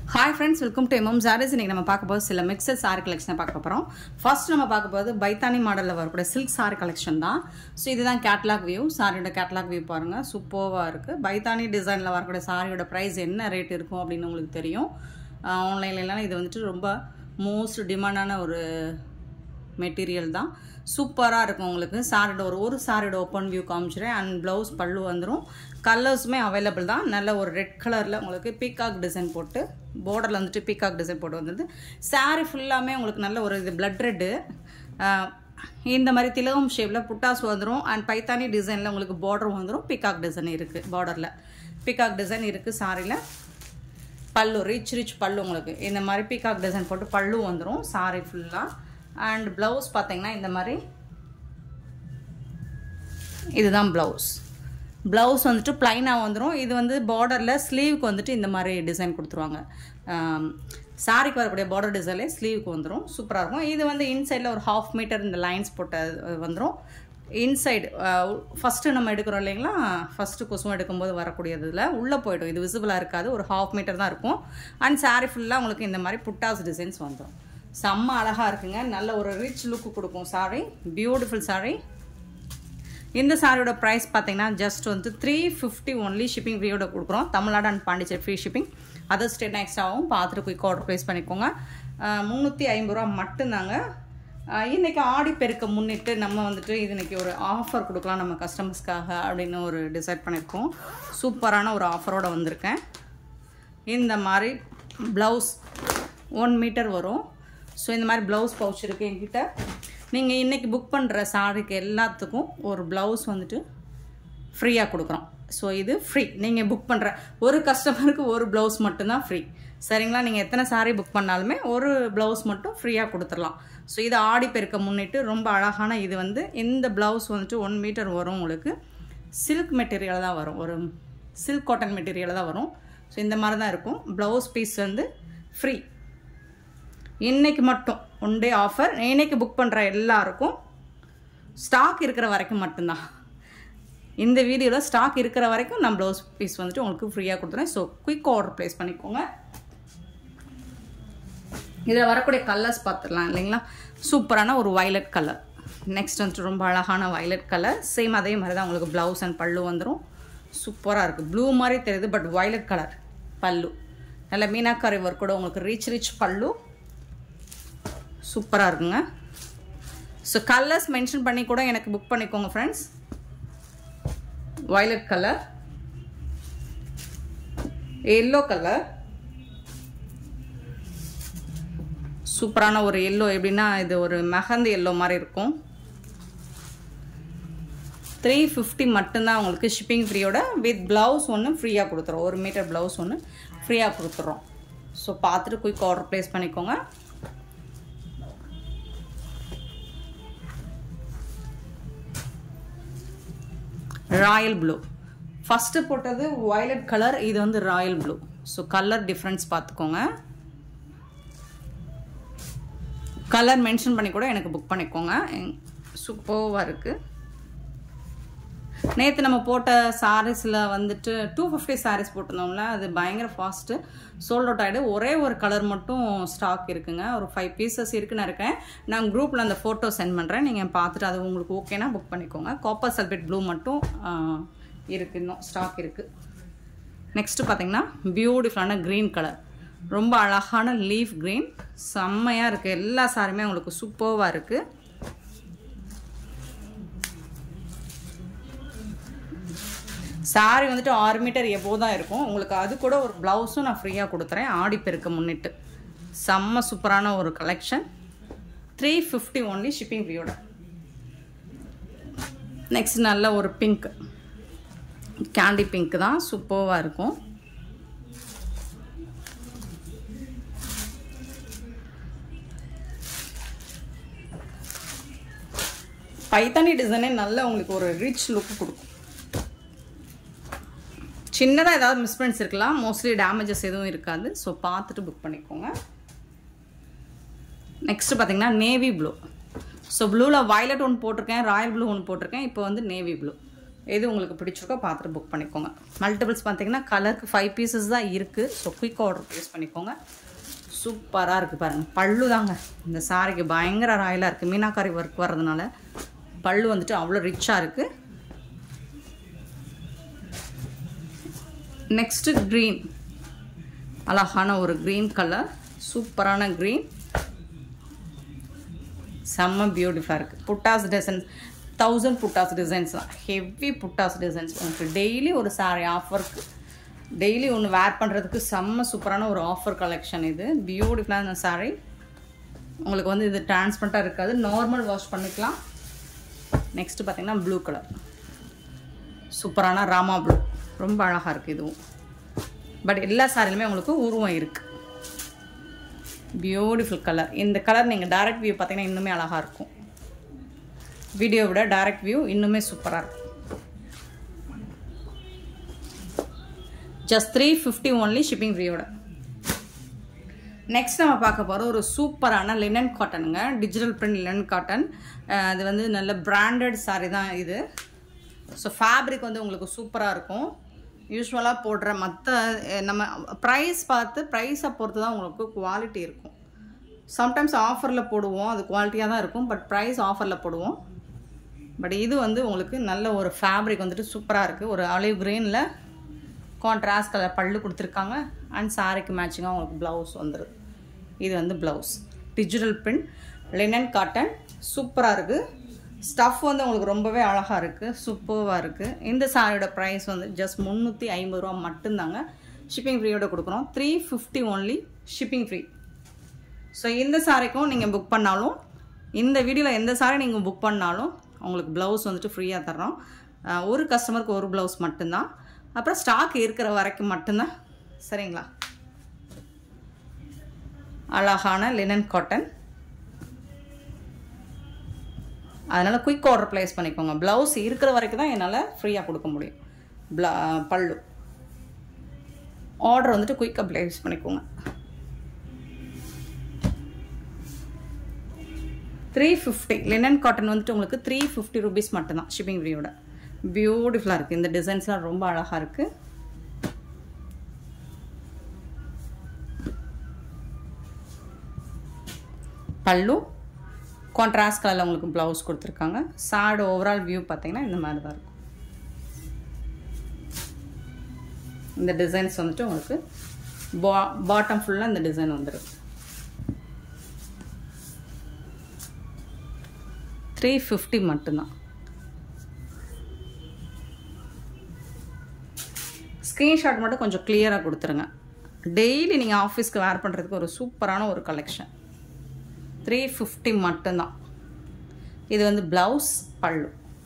hi friends welcome to MM sarees இன்னைக்கு நம்ம பார்க்க போது சில மிக்சர் சாரி கலெக்ஷனை பார்க்க போகிறோம் ஃபர்ஸ்ட் நம்ம பார்க்க போது பைத்தானி மாடலில் வரக்கூடிய சில்க் சாரி கலெக்ஷன் தான் ஸோ இதுதான் கேட்லாக் வியூ சாரியோட கேட்லாக் வியூ பாருங்கள் சூப்பர்வாக இருக்குது பைத்தானி டிசைனில் வரக்கூடிய சாரியோட ப்ரைஸ் என்ன ரேட் இருக்கும் அப்படின்னு உங்களுக்கு தெரியும் ஆன்லைன்லலாம் இது வந்துட்டு ரொம்ப மோஸ்ட் டிமாண்டான ஒரு மெட்டீரியல் தான் சூப்பராக இருக்கும் உங்களுக்கு சாரியோட ஒரு ஒரு சாரியோட ஓப்பன் வியூ காமிச்சிடுறேன் அண்ட் ப்ளவுஸ் பல்லு வந்துடும் கலர்ஸுமே அவைலபிள் தான் நல்ல ஒரு ரெட் கலரில் உங்களுக்கு பீகாக் டிசைன் போட்டு பார்டரில் வந்துட்டு பீகாக் டிசைன் போட்டு வந்தது சாரி ஃபுல்லாமே உங்களுக்கு நல்ல ஒரு இது பிளட் ரெட்டு இந்த மாதிரி திலகம் ஷேப்பில் புட்டாஸ் வந்துடும் அண்ட் பைத்தானி டிசைனில் உங்களுக்கு பார்டர் வந்துடும் பீகாக் டிசைன் இருக்குது பார்டரில் பீகாக் டிசைன் இருக்குது சாரியில் பல்லு ரிச் ரிச் பல்லு உங்களுக்கு இந்த மாதிரி பீகாக் டிசைன் போட்டு பல்லு வந்துடும் சாரி ஃபுல்லாக அண்ட் ப்ளவுஸ் பார்த்தீங்கன்னா இந்த மாதிரி இதுதான் ப்ளவுஸ் ப்ளவுஸ் வந்துட்டு ப்ளைனாக வந்துடும் இது வந்து பார்டரில் ஸ்லீவுக்கு வந்துட்டு இந்த மாதிரி டிசைன் கொடுத்துருவாங்க சாரிக்கு வரக்கூடிய பார்டர் டிசைன்லே ஸ்லீவுக்கு வந்துடும் சூப்பராக இருக்கும் இது வந்து இன்சைடில் ஒரு ஹாஃப் மீட்டர் இந்த லைன்ஸ் போட்ட வந்துடும் இன்சைடு ஃபஸ்ட்டு நம்ம எடுக்கிறோம் இல்லைங்களா ஃபஸ்ட்டு கொசுவம் எடுக்கும்போது வரக்கூடியதில் உள்ளே போய்டும் இது விசிபிளாக இருக்காது ஒரு ஹாஃப் மீட்டர் தான் இருக்கும் அண்ட் சாரி ஃபுல்லாக உங்களுக்கு இந்த மாதிரி புட்டாஸ் டிசைன்ஸ் வந்துடும் செம்ம அழகாக இருக்குங்க நல்ல ஒரு ரிச் லுக்கு கொடுக்கும் சாரி பியூட்டிஃபுல் சாரி இந்த சாரியோட ப்ரைஸ் பார்த்தீங்கன்னா ஜஸ்ட் வந்து த்ரீ ஃபிஃப்டி ஒன்லி ஷிப்பிங் ஃப்ரீயோட கொடுக்குறோம் Tamil Nadu and Pondicherry free shipping other state எக்ஸ்ட்ராவும் பார்த்துட்டு குயிக் ஆர்டர் ப்ளேஸ் பண்ணிக்கோங்க முந்நூற்றி ஐம்பது ரூபா மட்டும்தாங்க இன்றைக்கி ஆடி பெருக்க முன்னிட்டு நம்ம வந்துட்டு இது இன்றைக்கி ஒரு ஆஃபர் கொடுக்கலாம் நம்ம கஸ்டமர்ஸ்க்காக அப்படின்னு ஒரு டிசைட் பண்ணியிருக்கோம் சூப்பரான ஒரு ஆஃபரோடு வந்திருக்கேன் இந்த மாதிரி ப்ளவுஸ் ஒன் மீட்டர் வரும் ஸோ இந்த மாதிரி ப்ளவுஸ் பவுச் இருக்குது என்கிட்ட நீங்கள் இன்றைக்கி புக் பண்ணுற சாரிக்கு எல்லாத்துக்கும் ஒரு ப்ளவுஸ் வந்துட்டு ஃப்ரீயாக கொடுக்குறோம் ஸோ இது ஃப்ரீ நீங்கள் புக் பண்ணுற ஒரு கஸ்டமருக்கு ஒரு ப்ளவுஸ் மட்டும்தான் ஃப்ரீ சரிங்களா நீங்கள் எத்தனை சாரீ புக் பண்ணாலுமே ஒரு ப்ளவுஸ் மட்டும் ஃப்ரீயாக கொடுத்துடலாம் ஸோ இது ஆடி பெருக்க முன்னிட்டு ரொம்ப அழகான இது வந்து இந்த ப்ளவுஸ் வந்துட்டு ஒன் மீட்டர் வரும் உங்களுக்கு சில்க் மெட்டீரியல் தான் வரும் ஒரு சில்க் காட்டன் மெட்டீரியல் தான் வரும் ஸோ இந்த மாதிரி தான் இருக்கும் ப்ளவுஸ் பீஸ் வந்து ஃப்ரீ இன்றைக்கி மட்டும் ஒன் டே ஆஃபர் இன்னைக்கு புக் பண்ணுற எல்லாருக்கும் ஸ்டாக் இருக்கிற வரைக்கும் மட்டும்தான் இந்த வீடியோவில் ஸ்டாக் இருக்கிற வரைக்கும் நான் ப்ளவுஸ் பீஸ் வந்துட்டு உங்களுக்கு ஃப்ரீயாக கொடுத்துறேன் ஸோ குயிக் ஆர்டர் ப்ளேஸ் பண்ணிக்கோங்க இதில் வரக்கூடிய கலர்ஸ் பார்த்துடலாம் இல்லைங்களா சூப்பரான ஒரு வயலட் கலர் நெக்ஸ்ட் வந்துட்டு ரொம்ப அழகான வயலட் கலர் சேம் அதே மாதிரி தான் உங்களுக்கு ப்ளவுஸ் அண்ட் பல்லு வந்துடும் சூப்பராக இருக்குது ப்ளூ மாதிரி தெரியுது பட் வயலட் கலர் பல்லு நல்ல மீனாக்காரி ஒர்க்கோட உங்களுக்கு ரிச் ரிச் பல்லு சூப்பராக இருக்குங்க ஸோ கலர்ஸ் மென்ஷன் பண்ணி கூட எனக்கு புக் பண்ணிக்கோங்க friends violet colour yellow colour சூப்பரான ஒரு எல்லோ எப்படின்னா இது ஒரு மெஹந்தி எல்லோ மாதிரி இருக்கும் த்ரீ ஃபிஃப்டி மட்டும்தான் உங்களுக்கு ஷிப்பிங் ஃப்ரீயோட வித் ப்ளவுஸ் ஒன்று ஃப்ரீயாக கொடுத்துறோம் ஒரு மீட்டர் ப்ளவுஸ் ஒன்று ஃப்ரீயாக கொடுத்துட்றோம் ஸோ பார்த்துட்டு குயிக் ஆர்டர் ப்ளேஸ் பண்ணிக்கோங்க ராயல் ப்ளூ ஃபஸ்ட்டு போட்டது வயலட் கலர் இது வந்து royal blue so colour difference பார்த்துக்கோங்க கலர் மென்ஷன் பண்ணி கூட எனக்கு புக் பண்ணிக்கோங்க சூப்பர்வாக இருக்குது நேற்று நம்ம போட்ட சாரீஸில் வந்துட்டு டூ ஃபிஃப்டி சாரீஸ் போட்டிருந்தோம்ல அது பயங்கர ஃபாஸ்ட்டு சோல்ட் அவுட் ஆகிடு ஒரே ஒரு கலர் மட்டும் ஸ்டாக் இருக்குங்க ஒரு ஃபைவ் பீசஸ் இருக்குன்னு இருக்கேன் நான் குரூப்பில் அந்த ஃபோட்டோ சென்ட் பண்ணுறேன் நீங்கள் பார்த்துட்டு அது உங்களுக்கு ஓகேனா புக் பண்ணிக்கோங்க காப்பர் சல்பேட் ப்ளூ மட்டும் இருக்குது இன்னும் ஸ்டாக் இருக்குது நெக்ஸ்ட்டு பார்த்தீங்கன்னா பியூட்டிஃபுல்லான க்ரீன் கலர் ரொம்ப அழகான லீஃப் க்ரீன் செம்மையாக இருக்குது எல்லா சாரியுமே உங்களுக்கு சூப்பர்வாக இருக்குது சாரி வந்துட்டு ஆறு மீட்டர் எபோ தான் இருக்கும் உங்களுக்கு அது கூட ஒரு ப்ளவுஸும் நான் ஃப்ரீயாக கொடுத்துறேன் ஆடி பெருக்க முன்னிட்டு செம்ம சூப்பரான ஒரு collection three fifty only shipping ஃப்ரீயோட நெக்ஸ்ட் நல்ல ஒரு பிங்க் கேண்டி பிங்க் தான் சூப்பர்வாக இருக்கும் பைத்தானி டிசைனே நல்ல உங்களுக்கு ஒரு ரிச் லுக் கொடுக்கும் சின்னதாக ஏதாவது மிஸ்பிரிண்ட்ஸ் இருக்கலாம் மோஸ்ட்லி டேமேஜஸ் எதுவும் இருக்காது ஸோ பார்த்துட்டு புக் பண்ணிக்கோங்க நெக்ஸ்ட்டு பார்த்தீங்கன்னா நேவி ப்ளூ ஸோ ப்ளூவில் வயலட் ஒன்று போட்டிருக்கேன் ராயல் ப்ளூ ஒன்று போட்டிருக்கேன் இப்போ வந்து நேவி ப்ளூ எது உங்களுக்கு பிடிச்சிருக்கோ பார்த்துட்டு புக் பண்ணிக்கோங்க மல்டிபிள்ஸ் பார்த்தீங்கன்னா கலருக்கு ஃபைவ் பீசஸ் தான் இருக்குது ஸோ குயிக் ஆர்டர் ப்ளேஸ் பண்ணிக்கோங்க சூப்பராக இருக்குது பாருங்கள் பல்லு தாங்க இந்த சாரிக்கு பயங்கர ராயலாக இருக்குது மீனாக்காரி ஒர்க் வர்றதுனால பல்லு வந்துட்டு அவ்வளோ ரிச்சாக இருக்குது நெக்ஸ்ட்டு க்ரீன் அழகான ஒரு க்ரீன் கலர் சூப்பரான க்ரீன் செம்ம பியூட்டிஃபுல்லாக இருக்குது buttas designs thousand buttas designs தான் ஹெவி புட்டாஸ் டிசைன்ஸ் உங்களுக்கு டெய்லி ஒரு சாரி ஆஃபருக்கு டெய்லி ஒன்று வேர் பண்ணுறதுக்கு செம்ம சூப்பரான ஒரு ஆஃபர் கலெக்ஷன் இது பியூட்டிஃபுல்லான சாரி உங்களுக்கு வந்து இது டிரான்ஸ்பரண்ட்டாக இருக்காது நார்மல் வாஷ் பண்ணிக்கலாம் நெக்ஸ்ட்டு பார்த்தீங்கன்னா ப்ளூ கலர் சூப்பரான ராமா ப்ளூ ரொம்ப அழகாக இருக்குது இதுவும் பட் எல்லா சாரிலுமே உங்களுக்கு உருவம் இருக்குது பியூட்டிஃபுல் கலர் இந்த கலர் நீங்கள் டைரக்ட் வியூ பார்த்தீங்கன்னா இன்னுமே அழகாக இருக்கும் வீடியோ விட டைரக்ட் வியூ இன்னுமே சூப்பராக இருக்கும் just three fifty only shipping ஃப்ரீயோட நெக்ஸ்ட் நம்ம பார்க்க போகிறோம் ஒரு சூப்பரான லினன் காட்டனுங்க டிஜிட்டல் பிரிண்ட் லினன் காட்டன் அது வந்து நல்ல பிராண்டட் சாரி தான் இது ஸோ ஃபேப்ரிக் வந்து உங்களுக்கு சூப்பராக இருக்கும் யூஸ்வலாக போடுற மற்ற நம்ம ப்ரைஸ் பார்த்து ப்ரைஸை பொறுத்து தான் உங்களுக்கு குவாலிட்டி இருக்கும் சம்டைம்ஸ் ஆஃபரில் போடுவோம் அது குவாலிட்டியாக தான் இருக்கும் பட் ப்ரைஸ் ஆஃபரில் போடுவோம் பட் இது வந்து உங்களுக்கு நல்ல ஒரு ஃபேப்ரிக் வந்துட்டு சூப்பராக இருக்குது ஒரு அலிவ் க்ரீனில் கான்ட்ராஸ்ட் கலர் பல்லு கொடுத்துருக்காங்க அண்ட் சாரிக்கு மேட்சிங்காக உங்களுக்கு ப்ளவுஸ் வந்துடுது இது வந்து blouse digital print linen cotton சூப்பராக இருக்குது ஸ்டஃப் வந்து உங்களுக்கு ரொம்பவே அழகாக இருக்குது சூப்பராக இருக்குது இந்த சாரியோட ப்ரைஸ் வந்து ஜஸ்ட் முந்நூற்றி ஐம்பது ரூபா மட்டும்தாங்க ஷிப்பிங் ஃப்ரீயோட கொடுக்குறோம் three fifty only shipping free so இந்த சாரிக்கும் நீங்கள் புக் பண்ணாலும் இந்த வீடியோவில் எந்த சாரி நீங்கள் புக் பண்ணாலும் உங்களுக்கு ப்ளவுஸ் வந்துட்டு ஃப்ரீயாக தர்றோம் அஹ் ஒரு கஸ்டமருக்கு ஒரு ப்ளவுஸ் மட்டும்தான் அப்புறம் ஸ்டாக் இருக்கிற வரைக்கும் மட்டும்தான் சரிங்களா அழகான லினன் காட்டன் அதனால் குயிக் ஆர்டர் ப்ளேஸ் பண்ணிக்கோங்க ப்ளவுஸ் இருக்கிற வரைக்கும் தான் என்னால் ஃப்ரீயாக கொடுக்க முடியும் ப்ள பல்லு ஆர்டர் வந்துட்டு குயிக்காக ப்ளேஸ் பண்ணிக்கோங்க த்ரீ ஃபிஃப்டி லினன் காட்டன் வந்துட்டு உங்களுக்கு த்ரீ ஃபிஃப்டி ருபீஸ் மட்டும்தான் ஷிப்பிங் ஃப்ரீயோட பியூட்டிஃபுல்லாக இருக்குது இந்த டிசைன்ஸ்லாம் ரொம்ப அழகாக இருக்குது பல்லு கான்ட்ராஸ்ட் கலரில் உங்களுக்கு ப்ளவுஸ் கொடுத்துருக்காங்க சாடு ஓவரால் வியூ பார்த்தீங்கன்னா இந்த மாதிரி தான் இருக்கும் இந்த டிசைன்ஸ் வந்துட்டு உங்களுக்கு பா பாட்டம் ஃபுல்லாக இந்த டிசைன் வந்துடும் த்ரீ ஃபிஃப்டி மட்டும்தான் ஸ்க்ரீன்ஷாட் மட்டும் கொஞ்சம் கிளியராக கொடுத்துருங்க டெய்லி நீங்கள் ஆஃபீஸ்க்கு வேர் பண்ணுறதுக்கு ஒரு சூப்பரான ஒரு கலெக்ஷன் த்ரீ ஃபிஃப்டி மட்டும்தான் இது வந்து ப்ளவுஸ் பல்லு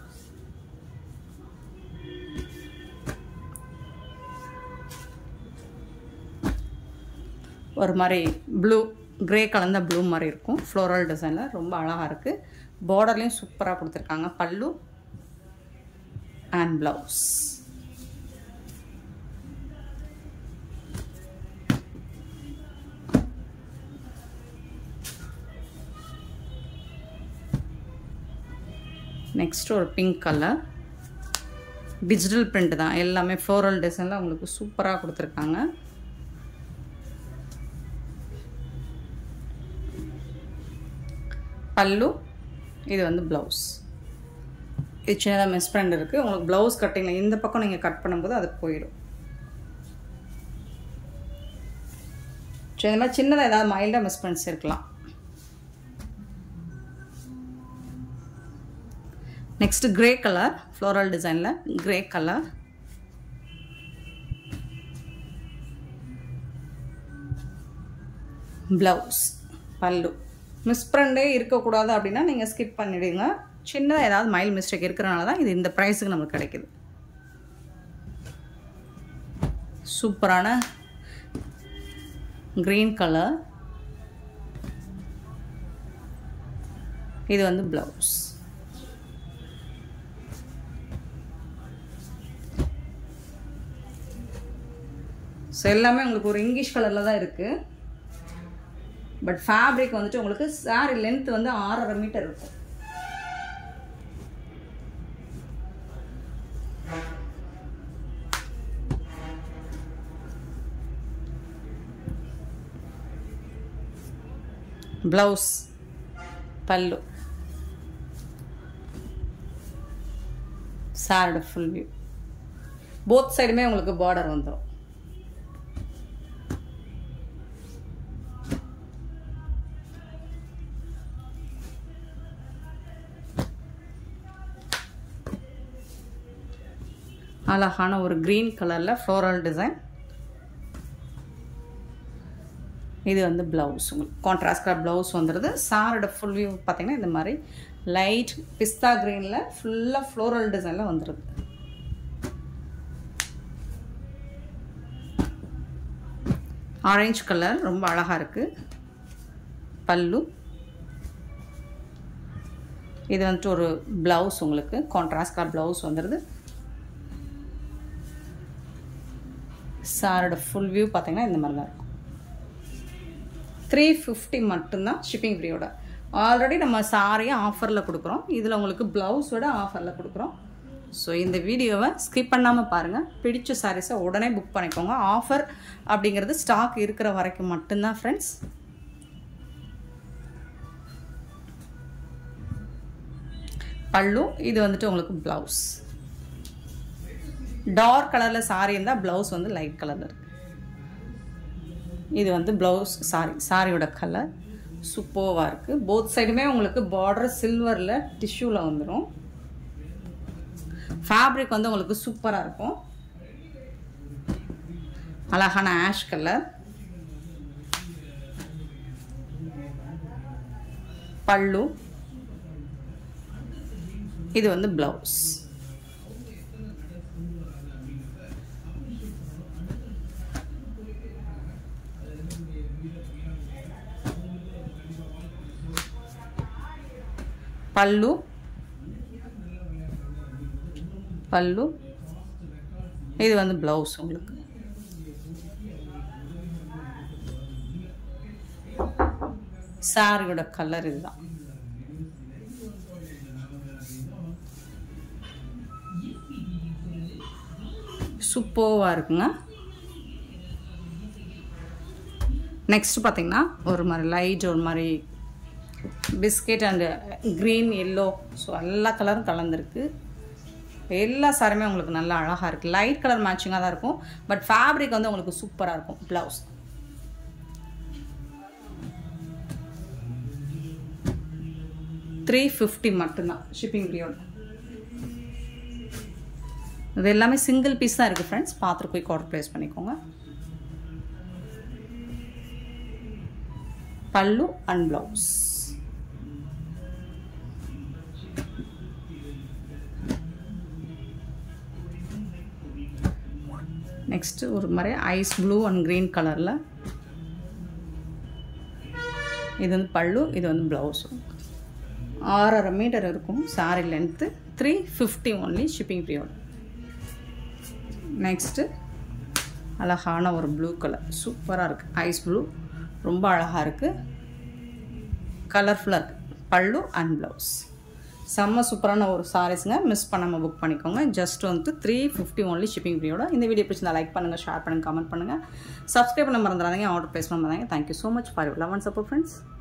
ஒரு மாதிரி ப்ளூ க்ரே கலந்த ப்ளூ மாதிரி இருக்கும் ஃப்ளோரல் டிசைனில் ரொம்ப அழகாக இருக்குது பார்டர்லேயும் சூப்பராக கொடுத்துருக்காங்க பல்லு அண்ட் ப்ளவுஸ் நெக்ஸ்ட் ஒரு பிங்க் கலர் டிஜிட்டல் பிரிண்ட் தான் எல்லாமே ஃப்ளோரல் டிசைனில் உங்களுக்கு சூப்பராக கொடுத்துருக்காங்க பல்லு இது வந்து ப்ளவுஸ் இது சின்னதாக மிஸ் பிரிண்ட் இருக்குது உங்களுக்கு ப்ளவுஸ் கட்டிங்கில் இந்த பக்கம் நீங்கள் கட் பண்ணும்போது அது போயிடும் சரி இந்த மாதிரி சின்னதாக ஏதாவது மைல்டாக மிஸ் பிரிண்ட்ஸ் இருக்கலாம் நெக்ஸ்ட் கிரே கலர் ஃப்ளோரல் டிசைனில் கிரே கலர் ப்ளவுஸ் பல்லு மிஸ்பிரண்டே இருக்கக்கூடாது அப்படின்னா நீங்கள் ஸ்கிப் பண்ணிவிடுங்க சின்னதாக ஏதாவது மைல் மிஸ்டேக் இருக்கிறனால தான் இது இந்த ப்ரைஸுக்கு நமக்கு கிடைக்குது சூப்பரான க்ரீன் கலர் இது வந்து ப்ளவுஸ் ஸோ எல்லாமே உங்களுக்கு ஒரு இங்கிலீஷ் கலரில் தான் இருக்குது பட் ஃபேப்ரிக் வந்துட்டு உங்களுக்கு சாரி லென்த் வந்து ஆறரை மீட்டர் இருக்கும் ப்ளவுஸ் பல்லு சாரோட ஃபுல் வியூ போத் சைடுமே உங்களுக்கு பார்டர் வந்துடும் அழகான ஒரு க்ரீன் கலரில் ஃப்ளோரல் டிசைன் இது வந்து ப்ளவுஸ் உங்களுக்கு கான்ட்ராஸ்ட் கலர் ப்ளவுஸ் வந்துடுது சாரோட ஃபுல் வியூ பார்த்தீங்கன்னா இந்த மாதிரி லைட் பிஸ்தா க்ரீனில் ஃபுல்லாக ஃப்ளோரல் டிசைனில் வந்துடுது ஆரஞ்சு கலர் ரொம்ப அழகாக இருக்குது பல்லு இது வந்துட்டு ஒரு ப்ளவுஸ் உங்களுக்கு கான்ட்ராஸ்ட் கலர் ப்ளவுஸ் வந்துடுது சாரோட ஃபுல் வியூ பார்த்தீங்கன்னா இந்த மாதிரி தான் இருக்கும் த்ரீ ஃபிஃப்டி மட்டும்தான் ஷிப்பிங் ஃப்ரீயோட ஆல்ரெடி நம்ம சாரியை ஆஃபரில் கொடுக்குறோம் இதில் உங்களுக்கு ப்ளவுஸோட ஆஃபரில் கொடுக்குறோம் ஸோ இந்த வீடியோவை ஸ்கிப் பண்ணாமல் பாருங்கள் பிடிச்ச சாரீஸை உடனே புக் பண்ணிக்கோங்க ஆஃபர் அப்படிங்கிறது ஸ்டாக் இருக்கிற வரைக்கும் மட்டும்தான் ஃப்ரெண்ட்ஸ் பல்லு இது வந்துட்டு உங்களுக்கு ப்ளவுஸ் டார்க் கலரில் சாரி இருந்தால் ப்ளவுஸ் வந்து லைட் கலரில் இருக்குது இது வந்து ப்ளவுஸ் சாரி சாரியோட கலர் சூப்பர்வாக இருக்குது போத் சைடுமே உங்களுக்கு பார்டர் சில்வரில் டிஷ்யூவில் வந்துடும் ஃபேப்ரிக் வந்து உங்களுக்கு சூப்பராக இருக்கும் அழகான ஆஷ் கலர் பல்லு இது வந்து ப்ளவுஸ் పళ్ళు பல்லு இது வந்து ப்ளவுஸ் உங்களுக்கு சாரியோட கலர் இதுதான் சூப்பர்வாக இருக்குங்க நெக்ஸ்ட் பார்த்தீங்கன்னா ஒரு மாதிரி லைட் ஒரு மாதிரி biscuit and green yellow so எல்லா கலரும் கலந்துருக்கு எல்லா சாரியுமே உங்களுக்கு நல்லா அழகாக இருக்குது லைட் கலர் மேட்சிங்காக தான் இருக்கும் பட் ஃபேப்ரிக் வந்து உங்களுக்கு சூப்பராக இருக்கும் ப்ளவுஸ் த்ரீ ஃபிஃப்டி மட்டும்தான் ஷிப்பிங் ஃப்ரீயோட இது எல்லாமே சிங்கிள் பீஸ் தான் இருக்குது ஃப்ரெண்ட்ஸ் பார்த்துட்டு போய் ஆர்டர் ப்ளேஸ் பண்ணிக்கோங்க பல்லு அண்ட் ப்ளவுஸ் நெக்ஸ்ட்டு ஒரு மாதிரி ஐஸ் ப்ளூ அண்ட் க்ரீன் கலரில் இது வந்து பல்லு இது வந்து ப்ளவுஸு ஆறரை மீட்டர் இருக்கும் sari length three fifty only shipping ஃப்ரீயோட நெக்ஸ்ட்டு அழகான ஒரு ப்ளூ கலர் சூப்பராக இருக்குது ஐஸ் ப்ளூ ரொம்ப அழகாக இருக்குது கலர்ஃபுல்லாக இருக்குது பல்லு அண்ட் ப்ளவுஸ் செம்ம சூப்பரான ஒரு சாரீஸுங்க மிஸ் பண்ணாமல் புக் பண்ணிக்கோங்க ஜஸ்ட் வந்து த்ரீ ஃபிஃப்டி ஒன்லி ஷிப்பிங் ஃப்ரீயோட இந்த வீடியோ பிடிச்சிருந்தா லைக் பண்ணுங்கள் ஷேர் பண்ணுங்கள் கமெண்ட் பண்ணுங்கள் சப்ஸ்கிரைப் பண்ண மறந்துடாதீங்க ஆர்டர் ப்ளேஸ் பண்ண மறந்தாங்க thank you so much for love and support friends